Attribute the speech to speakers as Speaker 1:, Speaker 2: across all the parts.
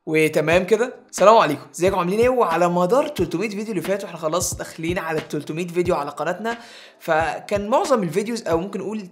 Speaker 1: وتمام كده السلام عليكم ازيكم عاملين ايه وعلى مدار 300 فيديو اللي فاتوا احنا خلاص داخلين على ال 300 فيديو على قناتنا فكان معظم الفيديوز او ممكن نقول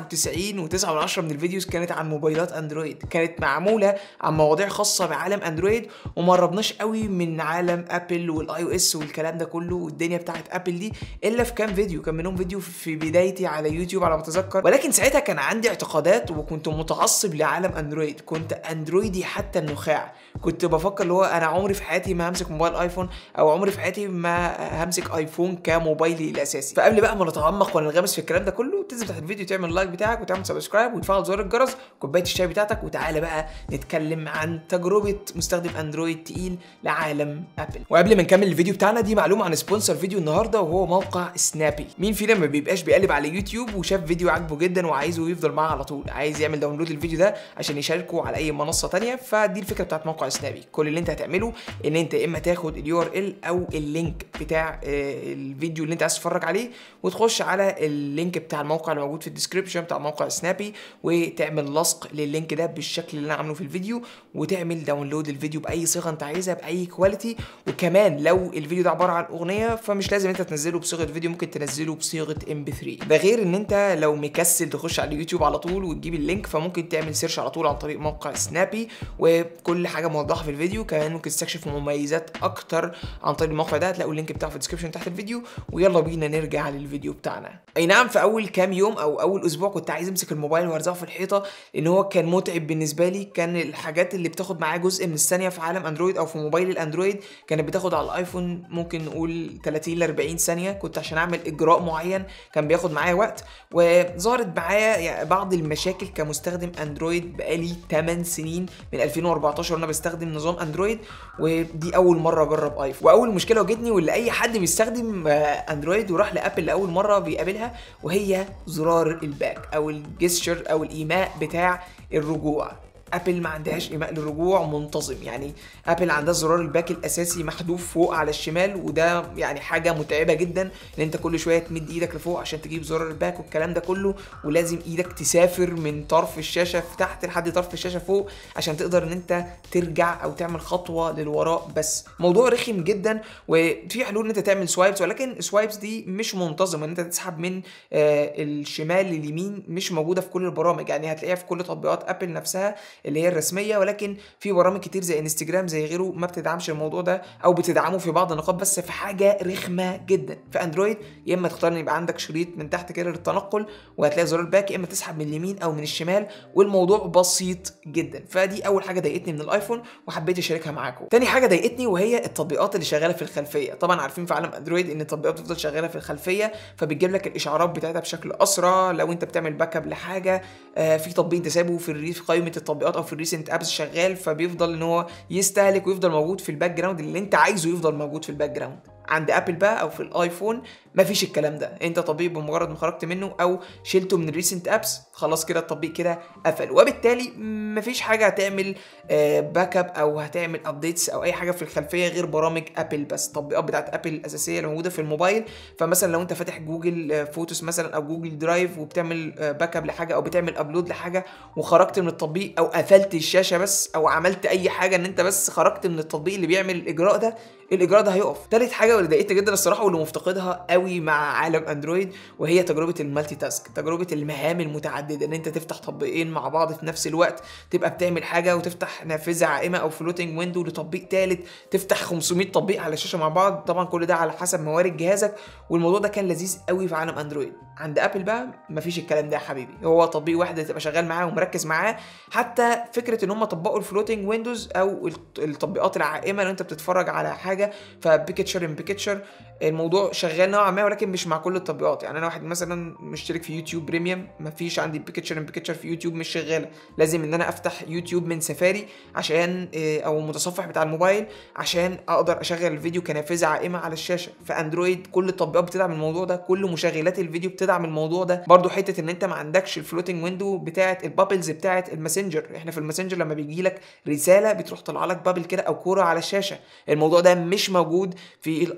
Speaker 1: 99 و9 من 10 من الفيديوز كانت عن موبايلات اندرويد كانت معموله عن مواضيع خاصه بعالم اندرويد وما قربناش قوي من عالم ابل والاي او اس والكلام ده كله والدنيا بتاعت ابل دي الا في كام فيديو كان منهم فيديو في بدايتي على يوتيوب على ما اتذكر ولكن ساعتها كان عندي اعتقادات وكنت متعصب لعالم اندرويد كنت اندرويدي حتى النخاع كنت بفكر اللي هو انا عمري في حياتي ما همسك موبايل ايفون او عمري في حياتي ما همسك ايفون كموبايلي الاساسي فقبل بقى ما نتعمق وننغمس في الكلام ده كله تنزل تحت الفيديو تعمل اللايك بتاعك وتعمل سبسكرايب وتفعل زر الجرس كوبايه الشاي بتاعتك وتعالى بقى نتكلم عن تجربه مستخدم اندرويد تقيل لعالم ابل وقبل ما نكمل الفيديو بتاعنا دي معلومه عن سبونسر فيديو النهارده وهو موقع سنابي مين فينا ما بيبقاش بيقلب على يوتيوب وشاف فيديو عاجبه جدا وعايزه يفضل معاه على طول عايز يعمل داونلود الفيديو ده عشان يشاركه على اي منصه تانية فدي الفكره بتاعت موقع سنابي كل اللي انت هتعمله ان انت يا اما تاخد اليو ار ال او اللينك بتاع آه، الفيديو اللي انت عايز تتفرج عليه وتخش على اللينك بتاع الموقع اللي موجود في الديسكربشن بتاع موقع سنابي وتعمل لصق لللينك ده بالشكل اللي انا عامله في الفيديو وتعمل داونلود الفيديو باي صيغه انت عايزها باي كواليتي وكمان لو الفيديو ده عباره عن اغنيه فمش لازم انت تنزله بصيغه فيديو ممكن تنزله بصيغه ام بي 3 ده غير ان انت لو مكسل تخش على اليوتيوب على طول وتجيب اللينك فممكن تعمل سيرش على طول عن طريق موقع سنابي وكل حاجه موضحه في الفيديو كمان ممكن تستكشف مميزات اكتر عن طريق الموقع ده هتلاقوا اللينك بتاعه في الديسكربشن تحت الفيديو ويلا بينا نرجع للفيديو بتاعنا اي نعم في اول كام يوم او اول اسبوع كنت عايز امسك الموبايل وارزعه في الحيطه لان هو كان متعب بالنسبه لي كان الحاجات اللي بتاخد معاه جزء من الثانيه في عالم اندرويد او في موبايل الاندرويد كانت بتاخد على الايفون ممكن نقول 30 ل 40 ثانيه كنت عشان اعمل اجراء معين كان بياخد معايا وقت وظهرت معايا يعني بعض المشاكل كمستخدم اندرويد بقالي 8 سنين من 2014 وانا بستخدم نظام اندرويد ودي اول مره اجرب ايفون واول مشكله واجهتني واللي اي حد بيستخدم آه، اندرويد وراح لابل لاول مره بيقابلها وهي زرار الباك او الجستشر او الايماء بتاع الرجوع ابل ما عندهاش ايماء للرجوع منتظم يعني ابل عندها زرار الباك الاساسي محذوف فوق على الشمال وده يعني حاجه متعبه جدا ان انت كل شويه تمد ايدك لفوق عشان تجيب زرار الباك والكلام ده كله ولازم ايدك تسافر من طرف الشاشه في تحت لحد طرف الشاشه فوق عشان تقدر ان انت ترجع او تعمل خطوه للوراء بس موضوع رخم جدا وفي حلول ان انت تعمل سوايبس ولكن السوايبس دي مش منتظمه ان انت تسحب من آه، الشمال لليمين مش موجوده في كل البرامج يعني هتلاقيها في كل تطبيقات ابل نفسها اللي هي الرسميه ولكن في برامج كتير زي انستجرام زي غيره ما بتدعمش الموضوع ده او بتدعمه في بعض النقاط بس في حاجه رخمه جدا في اندرويد يا اما تختار ان يبقى عندك شريط من تحت كده للتنقل وهتلاقي زرار الباك يا اما تسحب من اليمين او من الشمال والموضوع بسيط جدا فدي اول حاجه ضايقتني من الايفون وحبيت اشاركها معاكم تاني حاجه ضايقتني وهي التطبيقات اللي شغاله في الخلفيه طبعا عارفين في عالم اندرويد ان التطبيقات بتفضل شغاله في الخلفيه فبتجيب لك الاشعارات بتاعتها بشكل اسرع لو انت بتعمل باك اب لحاجه آه، في تطبيق انت سايبه في الري في قائمه التطبيقات او في الريسنت ابس شغال فبيفضل ان هو يستهلك ويفضل موجود في الباك جراوند اللي انت عايزه يفضل موجود في الباك جراوند عند ابل بقى او في الايفون مفيش الكلام ده انت تطبيق بمجرد ما خرجت منه او شلته من الريسنت ابس خلاص كده التطبيق كده قفل وبالتالي مفيش حاجه هتعمل باك اب او هتعمل ابديتس او اي حاجه في الخلفيه غير برامج ابل بس التطبيقات بتاعت ابل الاساسيه اللي موجوده في الموبايل فمثلا لو انت فاتح جوجل آه، فوتوس مثلا او جوجل درايف وبتعمل باك اب لحاجه او بتعمل ابلود لحاجه وخرجت من التطبيق او قفلت الشاشه بس او عملت اي حاجه ان انت بس خرجت من التطبيق اللي بيعمل الاجراء ده الاجراء ده هيقف تالت حاجه واللي ضايقتني جدا الصراحه واللي مفتقدها قوي مع عالم اندرويد وهي تجربه المالتي تاسك تجربه المهام المتعدده ان انت تفتح تطبيقين مع بعض في نفس الوقت تبقى بتعمل حاجه وتفتح نافذه عائمه او فلوتنج ويندو لتطبيق تالت تفتح 500 تطبيق على الشاشه مع بعض طبعا كل ده على حسب موارد جهازك والموضوع ده كان لذيذ قوي في عالم اندرويد عند ابل بقى مفيش الكلام ده يا حبيبي هو تطبيق واحد تبقى شغال معاه ومركز معاه حتى فكره ان هم طبقوا الفلوتنج ويندوز او الت- التطبيقات العائمه لو انت بتتفرج على حاجه فبيكتشر ان بيكتشر الموضوع شغال نوعا ما ولكن مش مع كل التطبيقات يعني انا واحد مثلا مشترك في يوتيوب بريميوم مفيش عندي بيكتشر ان بيكتشر في يوتيوب مش شغاله لازم ان انا افتح يوتيوب من سفاري عشان آه، او المتصفح بتاع الموبايل عشان اقدر اشغل الفيديو كنافذه عائمه على الشاشه في اندرويد كل التطبيقات بتدعم الموضوع ده كل مشغلات الفيديو بتدعم الموضوع ده برضو حته ان انت ما عندكش الفلوتنج ويندو بتاعه البابلز بتاعه الماسنجر احنا في الماسنجر لما بيجي لك رساله بتروح طالعه لك بابل كده او كوره على الشاشه الموضوع ده مش موجود في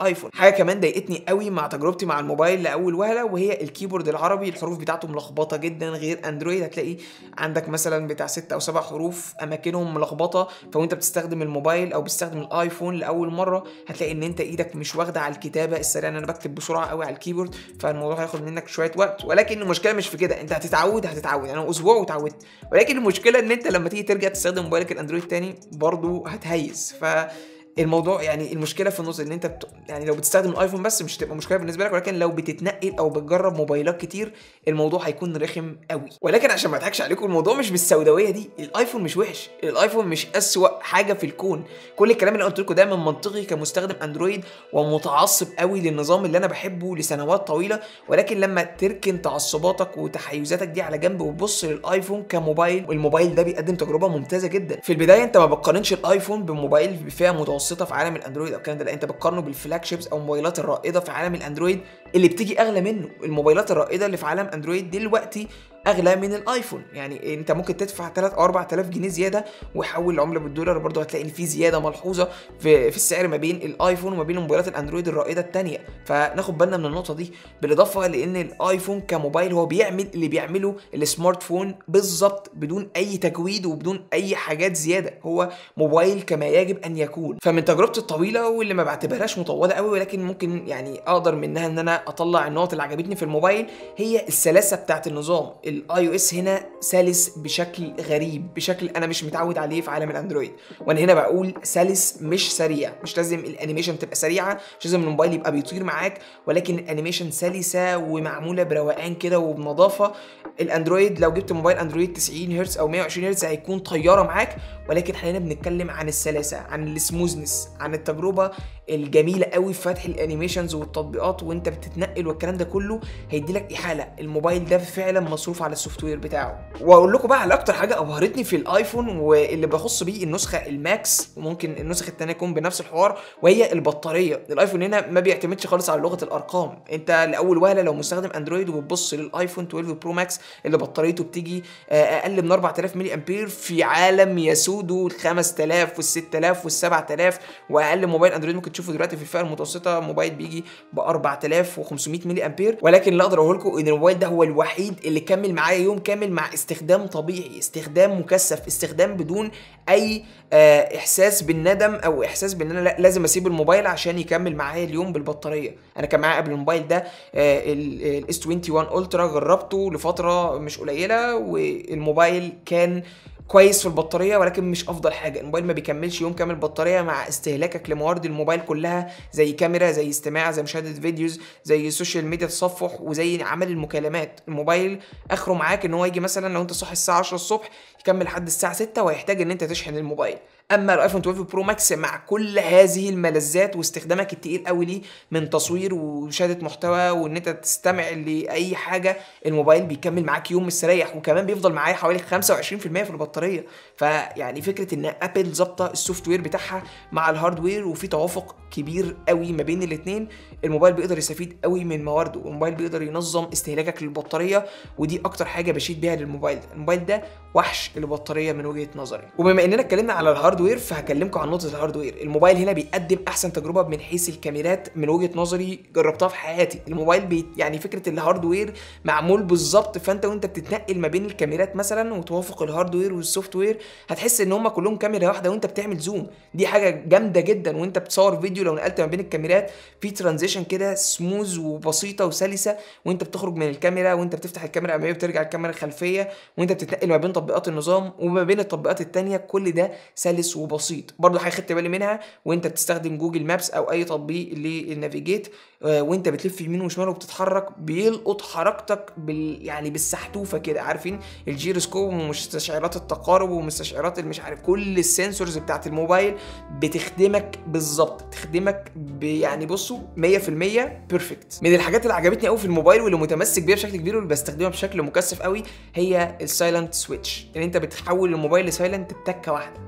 Speaker 1: الايفون حاجه كمان ضايقتني قوي مع تجربتي مع الموبايل لاول وهله وهي الكيبورد العربي الحروف بتاعته ملخبطه جدا غير اندرويد هتلاقي عندك مثلا بتاع ست او سبع حروف اماكنهم ملخبطه فوانت بتستخدم الموبايل او بتستخدم الايفون لاول مره هتلاقي ان انت ايدك مش واخده على الكتابه السريعه ان انا بكتب بسرعه قوي على الكيبورد فالموضوع هياخد منك شويه وقت ولكن المشكله مش في كده انت هتتعود هتتعود يعني اسبوع وتعودت ولكن المشكله ان انت لما تيجي ترجع تستخدم موبايلك الاندرويد تاني برضه هتهيس ف الموضوع يعني المشكله في النص ان انت بت... يعني لو بتستخدم الايفون بس مش هتبقى مشكله بالنسبه لك ولكن لو بتتنقل او بتجرب موبايلات كتير الموضوع هيكون رخم قوي ولكن عشان ما اضحكش عليكم الموضوع مش بالسوداويه دي الايفون مش وحش الايفون مش اسوأ حاجه في الكون كل الكلام اللي قلت لكم ده من منطقي كمستخدم اندرويد ومتعصب قوي للنظام اللي انا بحبه لسنوات طويله ولكن لما تركن تعصباتك وتحيزاتك دي على جنب وتبص للايفون كموبايل والموبايل ده بيقدم تجربه ممتازه جدا في البدايه انت ما بتقارنش الايفون بموبايل بفئه متوسطه في عالم الاندرويد او الكلام ده لا انت بتقارنه بالفلاج شيبس او الموبايلات الرائده في عالم الاندرويد اللي بتيجي اغلى منه الموبايلات الرائده اللي في عالم اندرويد دلوقتي اغلى من الايفون يعني انت ممكن تدفع 3 او 4000 جنيه زياده وحول العمله بالدولار برضه هتلاقي ان في زياده ملحوظه في, في السعر ما بين الايفون وما بين الموبايلات الاندرويد الرائده الثانيه فناخد بالنا من النقطه دي بالاضافه لان الايفون كموبايل هو بيعمل اللي بيعمله السمارت فون بالظبط بدون اي تجويد وبدون اي حاجات زياده هو موبايل كما يجب ان يكون فمن تجربتي الطويله واللي ما بعتبرهاش مطوله قوي ولكن ممكن يعني اقدر منها ان انا اطلع النقط اللي عجبتني في الموبايل هي السلاسه بتاعت النظام الاي او اس هنا سلس بشكل غريب بشكل انا مش متعود عليه في عالم الاندرويد وانا هنا بقول سلس مش سريع مش لازم الانيميشن تبقى سريعه مش لازم الموبايل يبقى بيطير معاك ولكن الانيميشن سلسه ومعموله بروقان كده وبنظافه الاندرويد لو جبت موبايل اندرويد 90 هرتز او 120 هرتز هيكون طياره معاك ولكن احنا هنا بنتكلم عن السلاسه عن السموزنس عن التجربه الجميله قوي في فتح الانيميشنز والتطبيقات وانت بتتنقل والكلام ده كله هيدي لك احاله الموبايل ده فعلا مصروف على السوفت وير بتاعه واقول لكم بقى على اكتر حاجه ابهرتني في الايفون واللي بخص بيه النسخه الماكس وممكن النسخه الثانيه يكون بنفس الحوار وهي البطاريه الايفون هنا ما بيعتمدش خالص على لغه الارقام انت لاول وهله لو مستخدم اندرويد وبتبص للايفون 12 برو ماكس اللي بطاريته بتيجي اقل من 4000 ملي امبير في عالم يسوده ال 5000 وال 6000 وال 7000 واقل موبايل اندرويد ممكن تشوفه دلوقتي في الفئه المتوسطه موبايل بيجي ب 4500 ملي امبير ولكن اللي اقدر اقول لكم ان الموبايل ده هو الوحيد اللي كمل معايا يوم كامل مع استخدام طبيعي استخدام مكثف استخدام بدون اي آه احساس بالندم او احساس بان انا لازم اسيب الموبايل عشان يكمل معايا اليوم بالبطاريه انا كان معايا قبل الموبايل ده الاس 21 الترا جربته لفتره مش قليله والموبايل كان كويس في البطاريه ولكن مش افضل حاجه الموبايل ما بيكملش يوم كامل بطاريه مع استهلاكك لموارد الموبايل كلها زي كاميرا زي استماع زي مشاهده فيديوز زي السوشيال ميديا تصفح وزي عمل المكالمات الموبايل اخره معاك ان هو يجي مثلا لو انت صاحي الساعه 10 الصبح يكمل لحد الساعه 6 وهيحتاج ان انت تشحن الموبايل اما الايفون 12 برو ماكس مع كل هذه الملذات واستخدامك التقيل قوي ليه من تصوير ومشاهده محتوى وان انت تستمع لاي حاجه الموبايل بيكمل معاك يوم مستريح وكمان بيفضل معايا حوالي 25% في البطاريه فيعني فكره ان ابل ظابطه السوفت وير بتاعها مع الهاردوير وفي توافق كبير قوي ما بين الاثنين الموبايل بيقدر يستفيد قوي من موارده والموبايل بيقدر ينظم استهلاكك للبطاريه ودي اكتر حاجه بشيد بيها للموبايل ده الموبايل ده وحش البطاريه من وجهه نظري وبما اننا اتكلمنا على الهاردوير فهكلمكم عن نقطه الهاردوير الموبايل هنا بيقدم احسن تجربه من حيث الكاميرات من وجهه نظري جربتها في حياتي الموبايل بي يعني فكره الهاردوير معمول بالظبط فانت وانت بتتنقل ما بين الكاميرات مثلا وتوافق الهاردوير والسوفت وير هتحس ان هم كلهم كاميرا واحده وانت بتعمل زوم دي حاجه جامده جدا وانت بتصور فيديو لو نقلت ما بين الكاميرات في ترانزيشن كده سموز وبسيطه وسلسه وانت بتخرج من الكاميرا وانت بتفتح الكاميرا الاماميه وترجع الكاميرا الخلفيه وانت بتتنقل ما بين تطبيقات النظام وما بين التطبيقات التانية كل ده سلس وبسيط برضه حاجه خدت بالي منها وانت بتستخدم جوجل مابس او اي تطبيق للنافيجيت آه وانت بتلف يمين وشمال وبتتحرك بيلقط حركتك بال يعني بالسحتوفه كده عارفين الجيروسكوب ومستشعرات التقارب ومستشعرات مش عارف كل السنسورز بتاعت الموبايل بتخدمك بالظبط تخدمك يعني بصوا 100% بيرفكت من الحاجات اللي عجبتني قوي في الموبايل واللي متمسك بيها بشكل كبير واللي بستخدمها بشكل مكثف قوي هي السايلنت سويتش ان انت بتحول الموبايل لسايلنت بتكه واحده مش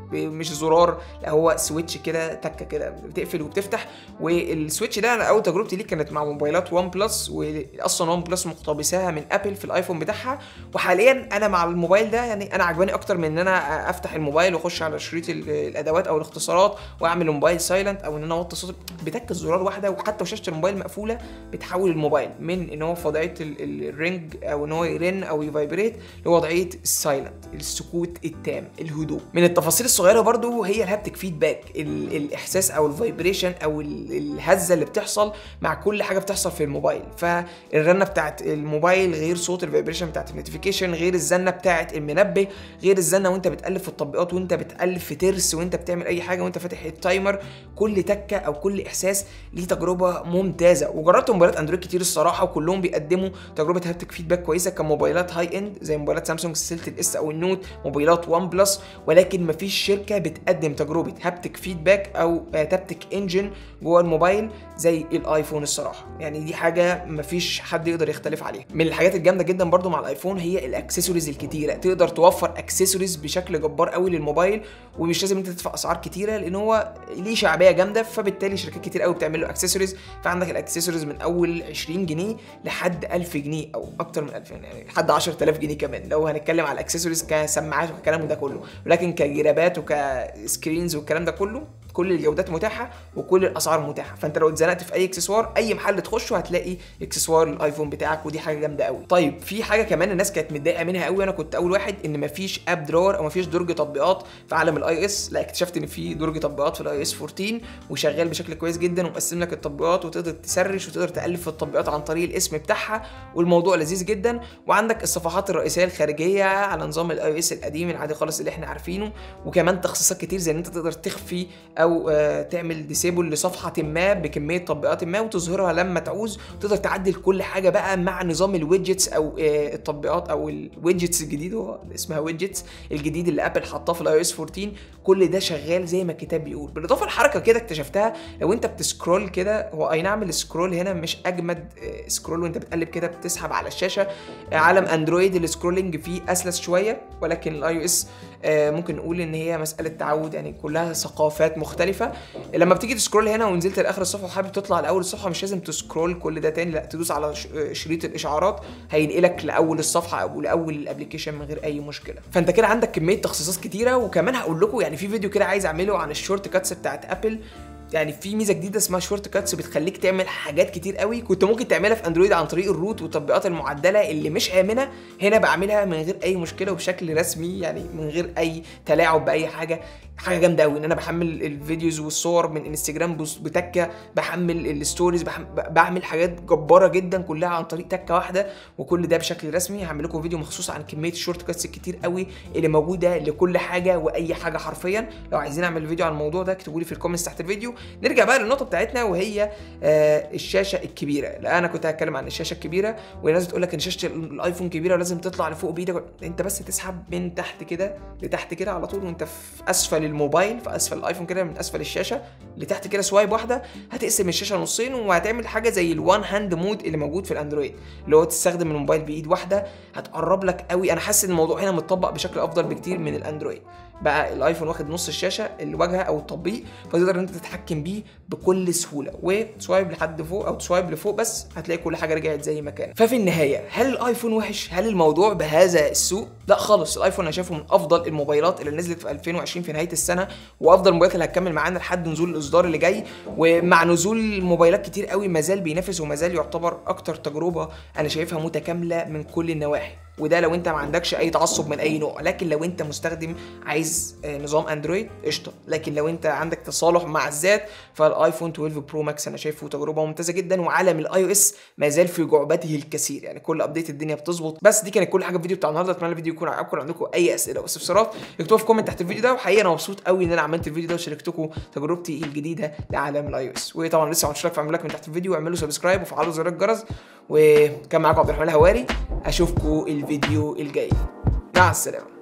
Speaker 1: مش زرار لا هو سويتش كده تكه كده بتقفل وبتفتح والسويتش ده انا اول تجربتي ليه كانت مع موبايلات وان بلس واصلا وان بلس مقتبساها من ابل في الايفون بتاعها وحاليا انا مع الموبايل ده يعني انا عجباني اكتر من ان انا افتح الموبايل واخش على شريط ال- الادوات او الاختصارات واعمل الموبايل سايلنت او ان انا اوطي صوت بتكه زرار واحده وحتى وشاشه الموبايل مقفوله بتحول الموبايل من ان هو في وضعيه ال- ال- الرينج او ان هو يرن او يفايبريت لوضعيه السايلنت السكوت التام الهدوء من التفاصيل الصغيره برضو هي الهابتك فيدباك ال- الاحساس او الفايبريشن او ال- الهزه اللي بتحصل مع كل حاجه بتحصل في الموبايل فالرنه بتاعت الموبايل غير صوت الفايبريشن بتاعت النوتيفيكيشن غير الزنه بتاعت المنبه غير الزنه وانت بتقلب في التطبيقات وانت بتقلب في ترس وانت بتعمل اي حاجه وانت فاتح التايمر كل تكه او كل احساس ليه تجربه ممتازه وجربت موبايلات اندرويد كتير الصراحه وكلهم بيقدموا تجربه هابتك فيدباك كويسه كموبايلات هاي اند زي موبايلات سامسونج سلسله الاس او النوت موبايلات وان بلس ولكن مفيش شركه بتقدم تجربه هابتك فيدباك او هابتك انجن جوه الموبايل زي الايفون الصراحه يعني دي حاجه مفيش حد يقدر يختلف عليها من الحاجات الجامده جدا برضو مع الايفون هي الاكسسوارز الكتيره تقدر توفر اكسسوارز بشكل جبار قوي للموبايل ومش لازم انت تدفع اسعار كتيره لان هو ليه شعبيه جامده فبالتالي شركات كتير قوي بتعمل له اكسسوارز فعندك الاكسسوارز من اول 20 جنيه لحد 1000 جنيه او اكتر من 2000 يعني لحد 10000 جنيه كمان لو هنتكلم على الاكسسوارز كسماعات والكلام ده كله ولكن كجرابات وكسكرينز والكلام ده كله كل الجودات متاحه وكل الاسعار متاحه فانت لو اتزنقت في اي اكسسوار اي محل تخشه هتلاقي اكسسوار الايفون بتاعك ودي حاجه جامده قوي طيب في حاجه كمان الناس كانت متضايقه منها قوي انا كنت اول واحد ان مفيش اب درور او مفيش درج تطبيقات في عالم الاي اس لا اكتشفت ان في درج تطبيقات في الاي اس 14 وشغال بشكل كويس جدا ومقسم لك التطبيقات وتقدر تسرش وتقدر تالف في التطبيقات عن طريق الاسم بتاعها والموضوع لذيذ جدا وعندك الصفحات الرئيسيه الخارجيه على نظام الاي اس القديم العادي خالص اللي احنا عارفينه وكمان تخصيصات كتير زي ان انت تقدر تخفي او آه، تعمل ديسيبل لصفحه ما بكميه تطبيقات ما وتظهرها لما تعوز وتقدر تعدل كل حاجه بقى مع نظام الويدجتس او آه، التطبيقات او الويدجتس الجديد هو اسمها ويدجتس الجديد اللي ابل حطاه في الاي اس 14 كل ده شغال زي ما الكتاب بيقول بالاضافه لحركه كده اكتشفتها لو انت بتسكرول كده هو اي نعم السكرول هنا مش اجمد آه، سكرول وانت بتقلب كده بتسحب على الشاشه آه، عالم اندرويد السكرولنج فيه اسلس شويه ولكن الاي او اس ممكن نقول ان هي مساله تعود يعني كلها ثقافات مختلفه لما بتيجي تسكرول هنا ونزلت لاخر الصفحه وحابب تطلع لاول الصفحه مش لازم تسكرول كل ده تاني لا تدوس على ش- شريط الاشعارات هينقلك لاول الصفحه او لاول الابلكيشن من غير اي مشكله فانت كده عندك كميه تخصيصات كتيره وكمان هقول لكم يعني في فيديو كده عايز اعمله عن الشورت كاتس بتاعت ابل يعني في ميزه جديده اسمها شورت كاتس بتخليك تعمل حاجات كتير قوي كنت ممكن تعملها في اندرويد عن طريق الروت والتطبيقات المعدله اللي مش امنه هنا بعملها من غير اي مشكله وبشكل رسمي يعني من غير اي تلاعب باي حاجه حاجه جامده قوي ان انا بحمل الفيديوز والصور من انستجرام بص- بتكه بحمل الستوريز بحم... بعمل حاجات جباره جدا كلها عن طريق تكه واحده وكل ده بشكل رسمي هعمل لكم فيديو مخصوص عن كميه الشورت كاتس الكتير قوي اللي موجوده لكل حاجه واي حاجه حرفيا لو عايزين اعمل فيديو عن الموضوع ده اكتبوا لي في الكومنتس تحت الفيديو نرجع بقى للنقطه بتاعتنا وهي آه الشاشه الكبيره لا انا كنت هتكلم عن الشاشه الكبيره والناس بتقول لك ان شاشه الايفون كبيره ولازم تطلع لفوق بايدك انت بس تسحب من تحت كده لتحت كده على طول وانت في اسفل الموبايل في اسفل الايفون كده من اسفل الشاشه لتحت كده سوايب واحده هتقسم الشاشه نصين وهتعمل حاجه زي الوان هاند مود اللي موجود في الاندرويد اللي هو تستخدم الموبايل بايد واحده هتقرب لك قوي انا حاسس ان الموضوع هنا متطبق بشكل افضل بكتير من الاندرويد بقى الايفون واخد نص الشاشه الواجهه او التطبيق فتقدر ان انت تتحكم بيه بكل سهوله وسوايب لحد فوق او تسوايب لفوق بس هتلاقي كل حاجه رجعت زي ما كانت ففي النهايه هل الايفون وحش هل الموضوع بهذا السوء لا خالص الايفون انا شايفه من افضل الموبايلات اللي نزلت في 2020 في نهايه السنه وافضل الموبايلات اللي هتكمل معانا لحد نزول الاصدار اللي جاي ومع نزول موبايلات كتير قوي ما زال بينافس وما زال يعتبر اكتر تجربه انا شايفها متكامله من كل النواحي وده لو انت ما عندكش اي تعصب من اي نوع لكن لو انت مستخدم عايز آه، نظام اندرويد قشطه لكن لو انت عندك تصالح مع الذات فالايفون 12 برو ماكس انا شايفه تجربه ممتازه جدا وعالم الاي او اس ما زال في جعبته الكثير يعني كل ابديت الدنيا بتظبط بس دي كانت كل حاجه في الفيديو بتاع النهارده اتمنى الفيديو يكون عجبكم لو عندكم اي اسئله او استفسارات اكتبوها في كومنت تحت الفيديو ده وحقيقه انا مبسوط قوي ان انا عملت الفيديو ده وشاركتكم تجربتي الجديده لعالم الاي او اس وطبعا لسه ما عملتش لايك فاعملوا لايك من تحت الفيديو واعملوا سبسكرايب وفعلوا زر الجرس وكان معاكم عبد الرحمن الهواري اشوفكم الفيديو الجاي مع السلامه